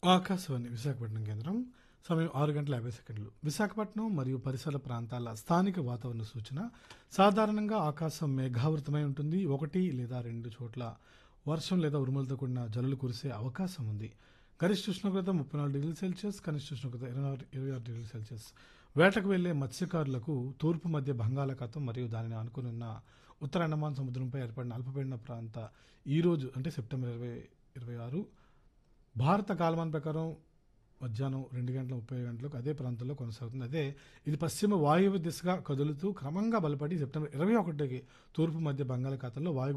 ఆకాశవాణి విశాఖపట్నం కేంద్రం సమయం ఆరు గంటల యాభై సెకండ్లు విశాఖపట్నం మరియు పరిసర ప్రాంతాల స్థానిక వాతావరణ సూచన సాధారణంగా ఆకాశం మేఘావృతమై ఉంటుంది ఒకటి లేదా రెండు చోట్ల వర్షం లేదా ఉరుములతో కూడిన జల్లులు కురిసే అవకాశం ఉంది గరిష్ట ఉష్ణోగ్రత ముప్పై నాలుగు డిగ్రీల సెల్సియస్ కనిష్ట ఉష్ణోగ్రత ఇరవై ఆరు ఇరవై ఆరు డిగ్రీల సెల్సియస్ వేటకు వెళ్లే మత్స్యకారులకు తూర్పు మధ్య బంగాళాఖాతం మరియు దానిని ఆనుకుని ఉన్న ఉత్తర అండమాన్ సముద్రంపై ఏర్పడిన అల్పపీడన ప్రాంత ఈ రోజు అంటే సెప్టెంబర్ ఇరవై ఇరవై ఆరు భారత కాలమాన ప్రకారం మధ్యాహ్నం రెండు గంటల ముప్పై గంటలకు అదే ప్రాంతంలో కొనసాగుతుంది అదే ఇది పశ్చిమ వాయువ్య దిశగా కదులుతూ క్రమంగా బలపడి సెప్టెంబర్ ఇరవై ఒకటికి తూర్పు మధ్య బంగాళాఖాతంలో వాయు